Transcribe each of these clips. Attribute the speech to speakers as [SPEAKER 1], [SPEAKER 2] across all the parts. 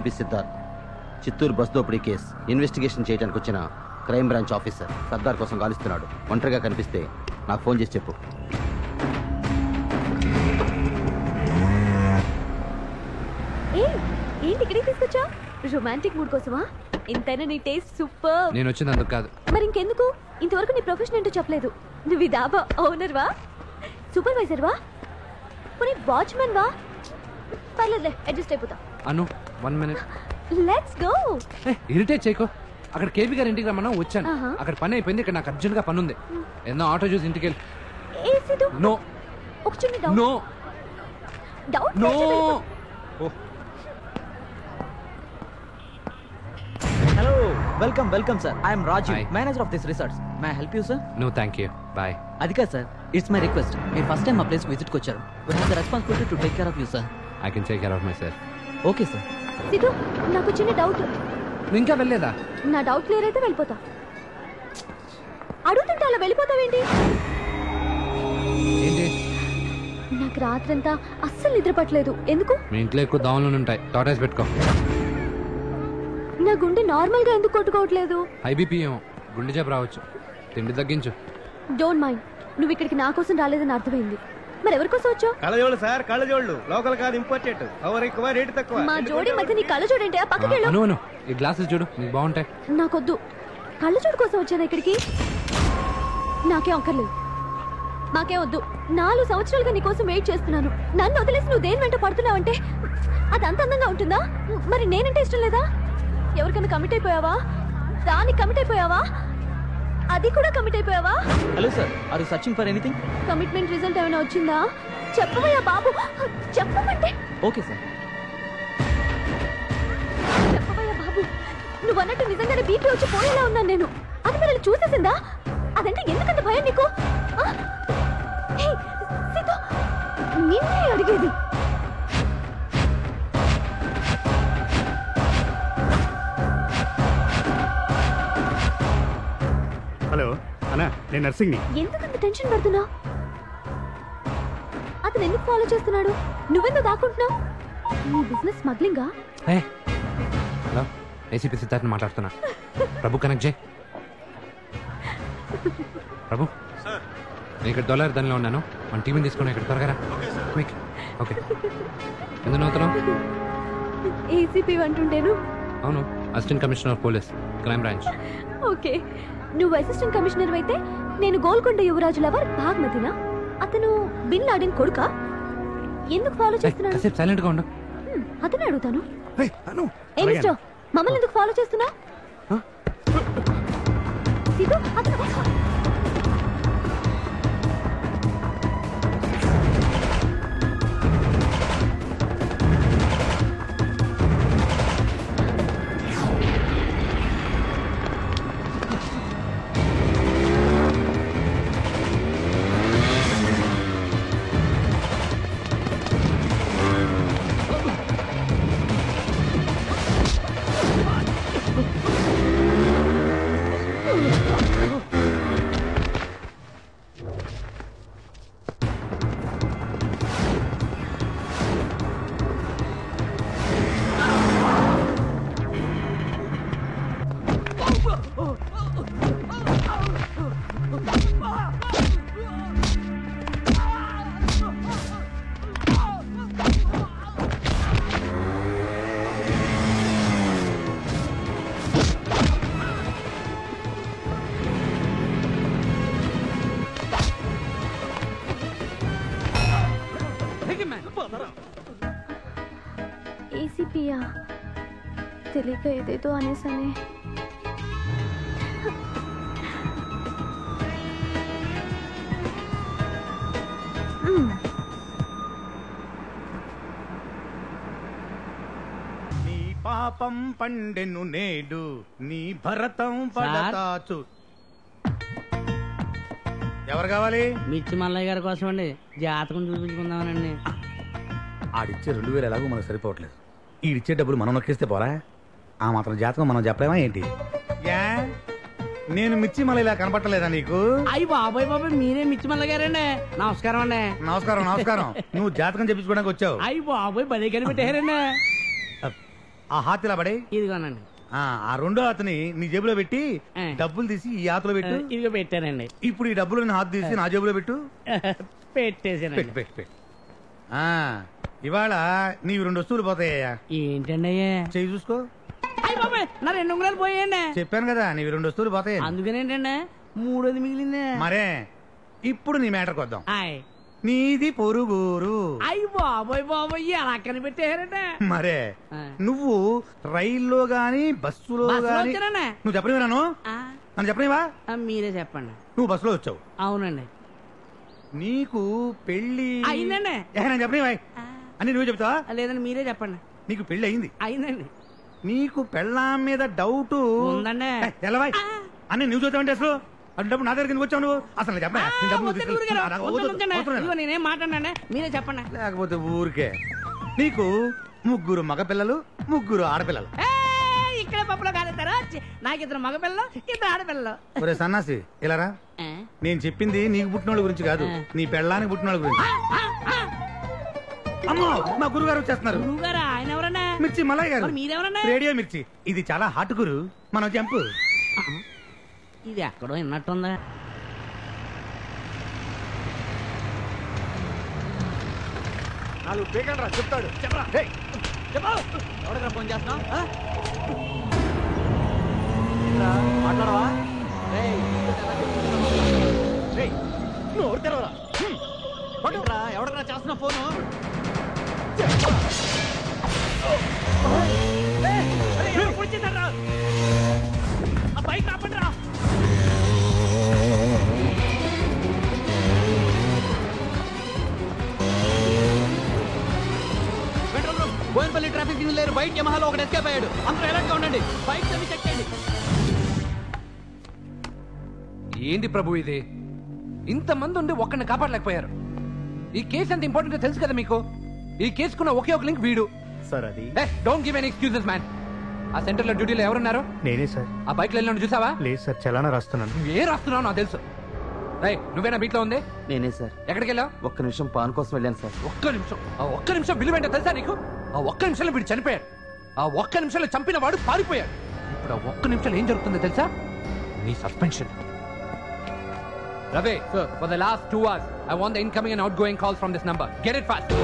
[SPEAKER 1] P Siddharth Chittoor bus దోపిడీ కేసు investigation చేయడానికి వచ్చిన క్రైమ్ బ్రాంచ్ ఆఫీసర్ సర్దార్ కోసం గాలిస్తున్నాడు ఒంటరిగా కనిపిస్తే నాకు ఫోన్ చేసి చెప్పు
[SPEAKER 2] ఏ ఏంటి ఇక్కడికి తీసుకొచ్చా రొమాంటిక్ మూడ్ కోసమా ఇంతైనా నీ టేస్ట్ సూపర్
[SPEAKER 3] నేను వచ్చింది అందుకు కాదు
[SPEAKER 2] మరి ఇంకెందుకు ఇంతవరకు నీ ప్రొఫెషన్ ఏంటో చెప్పలేదు నువ్వు ఈ డాబా ఓనర్ వా సూపర్వైజర్ వా పోనీ వాచ్మెన్ వా పర్లేదులే అడ్జస్ట్ అయిపోతా
[SPEAKER 3] Anu one minute
[SPEAKER 2] let's go
[SPEAKER 3] irritate చేయకో అక్కడ కేబీ గారి ఇంటికి రమ్మన్నా వచ్చాను
[SPEAKER 2] ఆహా.
[SPEAKER 3] అక్కడ పని అయిపోయింది ఇక్కడ నాకు అర్జెంట్ గా పని ఉంది ఎన్నో ఆటో చూసి ఇంటికి వెళ్ళి
[SPEAKER 2] ఏ సిద్ధు
[SPEAKER 3] నో
[SPEAKER 2] ఒక చిన్న doubt
[SPEAKER 3] no
[SPEAKER 2] doubt
[SPEAKER 3] no
[SPEAKER 4] Hello, welcome, welcome, sir. I am Raju,
[SPEAKER 3] Hi.
[SPEAKER 4] manager of this resorts. May I help you, sir?
[SPEAKER 3] No thank you bye
[SPEAKER 4] అది కాదు సార్ ఇట్స్ మై రిక్వెస్ట్ మీరు first time మా place విజిట్కి వచ్చారు we have the responsibility to take care of you sir
[SPEAKER 3] I can take care of myself
[SPEAKER 4] okay sir
[SPEAKER 2] Siddhu నాకు చిన్న doubt
[SPEAKER 3] నువ్వు ఇంకా వెళ్ళలేదా
[SPEAKER 2] నా డౌట్ క్లియర్ అయితే వెళ్ళిపోతా అడుగుతుంటే అలా వెళ్ళిపోతావేంటి
[SPEAKER 3] ఏంటి
[SPEAKER 2] నాకు రాత్రంతా అస్సలు నిద్ర పట్టలేదు ఎందుకు
[SPEAKER 3] మీ ఇంట్లో ఎక్కువ దోమలు ఉంటాయి టాటాస్ పెట్టుకో
[SPEAKER 2] నా గుండె నార్మల్ గా ఎందుకు కొట్టుకోవట్లేదు
[SPEAKER 3] హై బీపీ ఏమో గుండె జబ్బు రావచ్చు తిండి తగ్గించు
[SPEAKER 2] డోంట్ మైండ్ నువ్వు ఇక్కడికి నా కోసం రాలేదని అర్థమైంది మరి ఎవరి కోసం వచ్చావు
[SPEAKER 5] కళ్ళజోళ్ళు సార్ కళ్ళజోళ్ళు లోకల్ కాదు ఇంపార్టెంట్ ఎవరు ఎక్కువ రేటు తక్కువ
[SPEAKER 2] మా జోడి మధ్య నీ కళ్ళ చూడండి ఆ పక్కకి వెళ్ళు
[SPEAKER 3] అను అను ఈ గ్లాసెస్ చూడు నీకు బాగుంటాయి
[SPEAKER 2] నాకొద్దు కళ్ళ చూడు కోసం వచ్చాను ఇక్కడికి నాకేం అక్కర్లేదు నాకేం వద్దు నాలుగు సంవత్సరాలుగా నీ కోసం వెయిట్ చేస్తున్నాను నన్ను వదిలేసి నువ్వు దేని వెంట పడుతున్నావంటే అది అంత అందంగా ఉంటుందా మరి నేనంటే ఇష్టం లేదా ఎవరికైనా కమిట్ అయిపోయావా దానికి కమిట్ అయిపోయావా అది కూడా కమిట్ అయిపోయావా
[SPEAKER 4] hello sir are you searching for anything
[SPEAKER 2] commitment result ఏమైనా వచ్చిందా చెప్పవయ్యా బాబు చెప్పమంటే
[SPEAKER 4] ఓకే సార్
[SPEAKER 2] చెప్పవయ్యా బాబు నువ్వు అన్నట్టు నిజంగానే బీపీ వచ్చి పోయేలా ఉన్నాను నేను అది మనల్ని చూసేసిందా అదంటే ఎందుకంత భయం నీకు ఆ? హే, సీత, నిన్నే అడిగేది
[SPEAKER 5] హలో అన్నా నేను నర్సింగ్ని
[SPEAKER 2] ఎందుకంత టెన్షన్ పడుతున్నావు అతను ఎందుకు ఫాలో చేస్తున్నాడు నువ్వెందుకు దాక్కుంటున్నావు నీ బిజినెస్ స్మగ్లింగా
[SPEAKER 3] ఏ హలో ఏసీపీ సిద్ధార్థ్ మాట్లాడుతున్నా ప్రభు కనెక్ట్ చేయి ప్రభు నేను ఇక్కడ డొల్లర్ దానిలో ఉన్నాను మన టీవీని తీసుకుని ఇక్కడ త్వరగా రా క్విక్ ఓకే ఎందుకు నవ్వుతున్నావు
[SPEAKER 2] ఏసీపీ అంటుంటేను
[SPEAKER 3] అవును assistant commissioner of police crime branch
[SPEAKER 2] okay నువ్వు అసిస్టెంట్ కమిషనర్ అయితే నేను గోల్కొండ యువరాజు లవర్ భాగ్మతినా అతను బిన్ లాడెన్ కొడుక ఎందుకు ఫాలో చేస్తున్నాడు
[SPEAKER 3] కాసేపు సైలెంట్గా ఉండు
[SPEAKER 2] హ్మ్, అతనే అడుగుతాను
[SPEAKER 5] అను
[SPEAKER 2] ఏ మిస్టర్ మమ్మల్ని ఎందుకు ఫాలో చేస్తున్నా సీటు అతను ఏసీపీయా తెలియక ఏదేదో అనేసనే మ్మ్.
[SPEAKER 5] నీ పాపం పండెను నేడు నీ భరతం పడతాచు ఎవరు కావాలి
[SPEAKER 6] మిర్చి మల్లయ్య గారి కోసం అండి జాతకం చూపించుకుందామనండి
[SPEAKER 5] ఆడిచ్చే రెండు వేలు ఎలాగో మనకు సరిపోవట్లేదు ఈడిచ్చే డబ్బులు మనం నొక్కిస్తే పోరా ఆ మాత్రం జాతకం మనం చెప్పలేమా ఏంటి యా నేను మిర్చి మళ్ళీ ఇలా కనపట్టలేదా నీకు
[SPEAKER 6] అయ్యి బాబాయ్ బాబాయ్ మీరే మిర్చి మల్లయ్య గారండి నమస్కారం అండి
[SPEAKER 5] నమస్కారం నమస్కారం నువ్వు జాతకం చెప్పించుకోవడానికి వచ్చావు
[SPEAKER 6] అయ్యి బాబాయ్ బలి కనిపెట్టారండి
[SPEAKER 5] ఆ హాతిలా పడే
[SPEAKER 6] ఇదిగోనండి
[SPEAKER 5] ఆ ఆ రెండో హాతని నీ జేబులో పెట్టి
[SPEAKER 6] ఆ.
[SPEAKER 5] డబ్బులు తీసి ఈ హాతలో పెట్టు
[SPEAKER 6] ఇదిగో పెట్టానండి
[SPEAKER 5] ఇప్పుడు ఈ డబ్బులు హాత్ తీసి నా జేబులో పెట్టు
[SPEAKER 6] పెట్టేసానండి
[SPEAKER 5] పెట్టు పెట్టు పెట్టు ఆ, ఇవాళ నీవి రెండు వస్తువులు పోతాయ్యా
[SPEAKER 6] ఏంటండి అయ్యా
[SPEAKER 5] చెయ్యి చూసుకో
[SPEAKER 6] అయ్య బాబాయ్ నా రెండు ఉంగరాలు పోయాయండి
[SPEAKER 5] చెప్పాను కదా నీవి రెండు వస్తువులు పోతాయి
[SPEAKER 6] అందుకనేంటండి మూడోది మిగిలిందే
[SPEAKER 5] మరే ఇప్పుడు నీ మ్యాటర్కి వద్దాం
[SPEAKER 6] ఆయ్
[SPEAKER 5] నీది పొరుగురు
[SPEAKER 6] అయ్యి బాబోయ్ బాబోయ్ ఎలా కనిపెట్టారంటే
[SPEAKER 5] మరే
[SPEAKER 6] ఆ.
[SPEAKER 5] నువ్వు రైల్లో గాని బస్సులో
[SPEAKER 6] బస్సులో
[SPEAKER 5] గాని
[SPEAKER 6] వచ్చానన్నా?
[SPEAKER 5] నువ్వు చెప్పనివా నన్ను
[SPEAKER 6] ఆ,
[SPEAKER 5] నన్ను చెప్పనివా
[SPEAKER 6] ఆ, మీరే చెప్పండి
[SPEAKER 5] నువ్వు బస్సులో వచ్చావు
[SPEAKER 6] అవునండి
[SPEAKER 5] నీకు పెళ్లి
[SPEAKER 6] అయిందండి.
[SPEAKER 5] ఏ, నేను చెప్పనివా
[SPEAKER 6] ఆ,
[SPEAKER 5] అని నువ్వు చెప్తావా
[SPEAKER 6] లేదండి మీరే చెప్పండి
[SPEAKER 5] నీకు పెళ్లి అయింది
[SPEAKER 6] అయిందండి
[SPEAKER 5] నీకు పెళ్ళాం మీద డౌట్
[SPEAKER 6] ఉందండి.
[SPEAKER 5] తెల్లవాయ్ అని నువ్వు చూద్దామంటే అసలు అడ్డప్పుడు నా దగ్గరికి ఎందుకు వచ్చావు నువ్వు అసలు నేను చెప్పనా?
[SPEAKER 6] ఆ,
[SPEAKER 5] నీ డబ్బులు
[SPEAKER 6] వద్దండి
[SPEAKER 5] తీసుకెళ్ళు.
[SPEAKER 6] గురుగారు,
[SPEAKER 5] నా- నా-
[SPEAKER 6] వద్దండి,
[SPEAKER 5] వద్దు,
[SPEAKER 6] వద్దండి.
[SPEAKER 5] అవసరం లేదు.
[SPEAKER 6] ఇదిగో నేనేం మాట్లాడండి మీరే చెప్పండి
[SPEAKER 5] లేకపోతే ఊరికే నీకు ముగ్గురు మగపిల్లలు ముగ్గురు ఆడపిల్లలు
[SPEAKER 6] ఏయ్, ఇక్కడే పప్పులో కాలేస్తారా నాకు ఇద్దరు మగపిల్లలు ఇద్దరు ఆడపిల్లలు
[SPEAKER 5] ఒరే సన్నాసి ఇలారా
[SPEAKER 6] ఆ,
[SPEAKER 5] నేను చెప్పింది నీకు పుట్టినోళ్ళ గురించి కాదు
[SPEAKER 6] ఆ.
[SPEAKER 5] నీ పెళ్ళానికి పుట్టినోళ్ళ గురించి
[SPEAKER 6] ఆ, ఆ,
[SPEAKER 5] అమ్మో మా గురుగారు వచ్చేస్తున్నారు
[SPEAKER 6] గురువుగారా ఆయన ఎవరన్నా
[SPEAKER 5] మిర్చి మలయ్య గారు
[SPEAKER 6] మరి మీరెవరన్నా
[SPEAKER 5] రేడియో మిర్చి ఇది చాలా హాట్ గురు మనం జంపు
[SPEAKER 6] ఇది ఎక్కడో విన్నట్టుందా
[SPEAKER 7] నాలుగు పీకండి రా చెప్తాడు చెప్పరా
[SPEAKER 4] ఎవరికైనా ఫోన్ చేస్తున్నావు
[SPEAKER 7] మాట్లాడవా నోరు తెరవరా
[SPEAKER 4] ఎవరికైనా చేస్తున్నా ఫోను
[SPEAKER 6] బైక్ ఆపండి రా
[SPEAKER 4] బోయినపల్లి ట్రాఫిక్ సిగ్నల్ లేరు బయట యమహాలో ఒకటి ఎస్కేప్ అయ్యాడు అందరూ ఎలర్ట్ గా ఉండండి బైక్ అన్ని చెక్ చేయండి
[SPEAKER 3] ఏంది ప్రభు ఇది ఇంతమంది ఉండి ఒక్కడిని కాపాడలేకపోయారు ఈ కేసు ఎంత ఇంపార్టెంట్ తెలుసు కదా మీకు ఈ కేసుకున్న ఒకే ఒక లింక్ వీడు
[SPEAKER 7] సార్ అది
[SPEAKER 3] don't give any excuses man ఆ సెంటర్ లో డ్యూటీలో ఎవరున్నారు
[SPEAKER 7] నేనే సార్
[SPEAKER 3] ఆ బైక్ లో చూసావా
[SPEAKER 7] లేదు సార్ చలానా రాస్తున్నాను
[SPEAKER 3] నువ్వు ఏ రాస్తున్నావు నాకు తెలుసు రై నువ్వేనా బీట్లో ఉంది
[SPEAKER 1] నేనే సార్
[SPEAKER 3] ఎక్కడికి వెళ్ళావు
[SPEAKER 1] ఒక్క నిమిషం పాన్ కోసం వెళ్ళాను సార్
[SPEAKER 3] ఒక్క నిమిషం ఆ ఒక్క నిమిషం విలువేంటో తెలుసా నీకు ఆ ఒక్క నిమిషంలో వీడు చనిపోయాడు ఆ ఒక్క నిమిషంలో చంపిన వాడు పారిపోయాడు ఇప్పుడు ఆ ఒక్క నిమిషంలో ఏం జరుగుతుందో తెలుసా నీ సస్పెన్షన్ రవే for the last two hours I want the incoming and outgoing calls from this number get it fast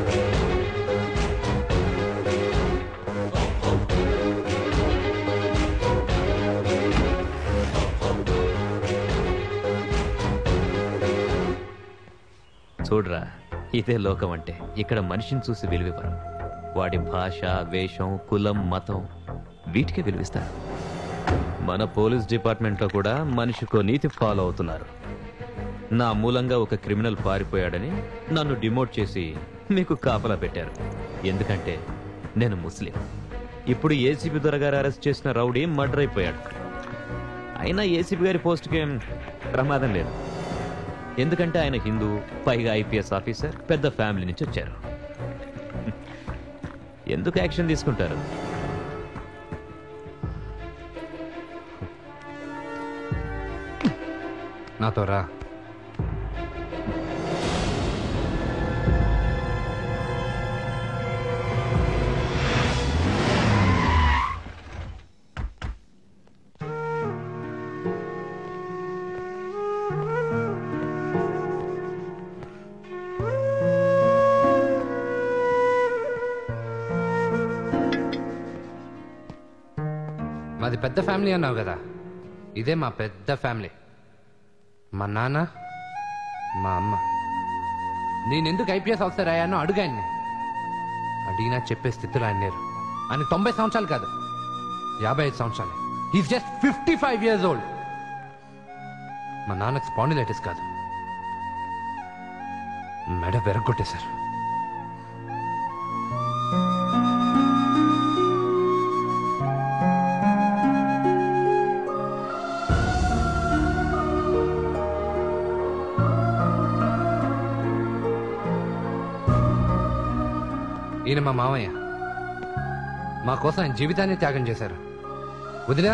[SPEAKER 8] చూడరా ఇదే లోకం అంటే ఇక్కడ మనిషిని చూసి విలువివ్వరు వాడి భాష వేషం కులం మతం వీటికి విలువిస్తారు మన పోలీస్ డిపార్ట్మెంట్లో కూడా మనిషికో నీతి ఫాలో అవుతున్నారు నా మూలంగా ఒక క్రిమినల్ పారిపోయాడని నన్ను డిమోట్ చేసి మీకు కాపలా పెట్టారు ఎందుకంటే నేను ముస్లిం ఇప్పుడు ఏసీబీ దొరగారు అరెస్ట్ చేసిన రౌడీ మర్డర్ అయిపోయాడు అయినా ఏసీబీ గారి పోస్ట్కి ఏం ప్రమాదం లేదు ఎందుకంటే ఆయన హిందూ పైగా ఐపీఎస్ ఆఫీసర్ పెద్ద ఫ్యామిలీ నుంచి వచ్చారు ఎందుకు యాక్షన్ తీసుకుంటారు
[SPEAKER 3] నాతో రా మాది పెద్ద ఫ్యామిలీ అన్నావు కదా ఇదే మా పెద్ద ఫ్యామిలీ మా నాన్న మా అమ్మ నేనెందుకు ఐపీఎస్ ఆఫీసర్ అయ్యానో అడుగాన్ని అడిగినా చెప్పే స్థితిలో ఆయన లేరు ఆయన తొంభై సంవత్సరాలు కాదు యాభై ఐదు సంవత్సరాలు is just fifty five years old మా నాన్నకు స్పాండిలైటిస్ కాదు మెడ వెరగొట్టేశారు ఈయన మా మామయ్య మా కోసం ఆయన జీవితాన్ని త్యాగం చేశారు వదిన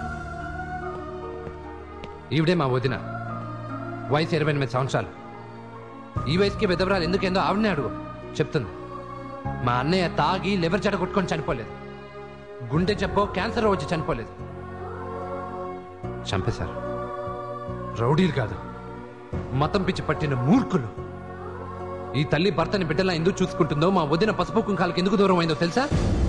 [SPEAKER 3] ఈవిడే మా వదిన వయసు ఇరవై ఎనిమిది సంవత్సరాలు ఈ వయసుకి పెద్దవరాలు ఎందుకేందో ఆవిడనే అడుగు చెప్తుంది మా అన్నయ్య తాగి లెవర్ చెడ కొట్టుకొని చనిపోలేదు గుండె చెప్పో క్యాన్సర్ వచ్చి చనిపోలేదు చంపేశారు రౌడీలు కాదు మతం పిచ్చి పట్టిన మూర్ఖులు ఈ తల్లి భర్తని బిడ్డలా ఎందుకు చూసుకుంటుందో మా వదిన పసుపు కుంకాలకి ఎందుకు దూరం అయిందో తెలుసా